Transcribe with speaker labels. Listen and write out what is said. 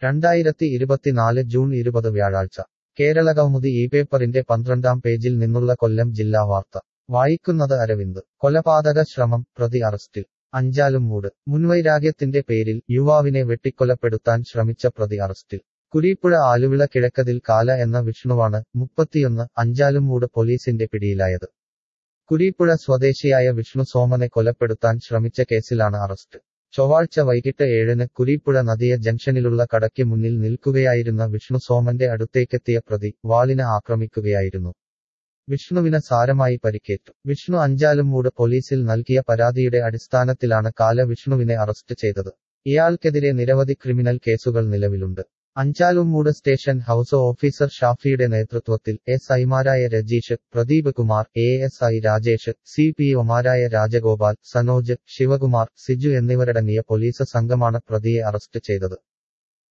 Speaker 1: രണ്ടായിരത്തി ഇരുപത്തിനാല് ജൂൺ ഇരുപത് വ്യാഴാഴ്ച കേരളകൗമുദി ഈ പേപ്പറിന്റെ പന്ത്രണ്ടാം പേജിൽ നിന്നുള്ള കൊല്ലം ജില്ലാ വാർത്ത വായിക്കുന്നത് അരവിന്ദ് കൊലപാതക ശ്രമം പ്രതി അറസ്റ്റിൽ അഞ്ചാലും മൂട് മുൻവൈരാഗ്യത്തിന്റെ പേരിൽ യുവാവിനെ വെട്ടിക്കൊലപ്പെടുത്താൻ ശ്രമിച്ച പ്രതി അറസ്റ്റിൽ കുരീപ്പുഴ ആലുവിള കിഴക്കതിൽ കാല എന്ന വിഷ്ണുവാണ് മുപ്പത്തിയൊന്ന് അഞ്ചാലും മൂട് പോലീസിന്റെ പിടിയിലായത് കുരീപ്പുഴ സ്വദേശിയായ വിഷ്ണു സോമനെ കൊലപ്പെടുത്താൻ ശ്രമിച്ച കേസിലാണ് അറസ്റ്റ് ചൊവ്വാഴ്ച വൈകിട്ട് ഏഴിന് കുരീപ്പുഴ നദിയ ജംഗ്ഷനിലുള്ള കടയ്ക്ക് മുന്നിൽ നിൽക്കുകയായിരുന്ന വിഷ്ണു സോമന്റെ അടുത്തേക്കെത്തിയ പ്രതി വാളിന് ആക്രമിക്കുകയായിരുന്നു വിഷ്ണുവിന് സാരമായി പരിക്കേറ്റു വിഷ്ണു അഞ്ചാലുംമൂട് പോലീസിൽ നൽകിയ പരാതിയുടെ അടിസ്ഥാനത്തിലാണ് കാല വിഷ്ണുവിനെ അറസ്റ്റ് ചെയ്തത് ഇയാൾക്കെതിരെ നിരവധി ക്രിമിനൽ കേസുകൾ നിലവിലുണ്ട് അഞ്ചാലുംമൂട് സ്റ്റേഷൻ ഹൌസ് ഓഫീസർ ഷാഫിയുടെ നേതൃത്വത്തിൽ എസ് ഐമാരായ Rajeesh Pradeep Kumar A S I Rajesh C P ഒമാരായ രാജഗോപാൽ സനോജ് ശിവകുമാർ സിജു എന്നിവരടങ്ങിയ പോലീസ് സംഘമാണ് പ്രതിയെ അറസ്റ്റ് ചെയ്തത്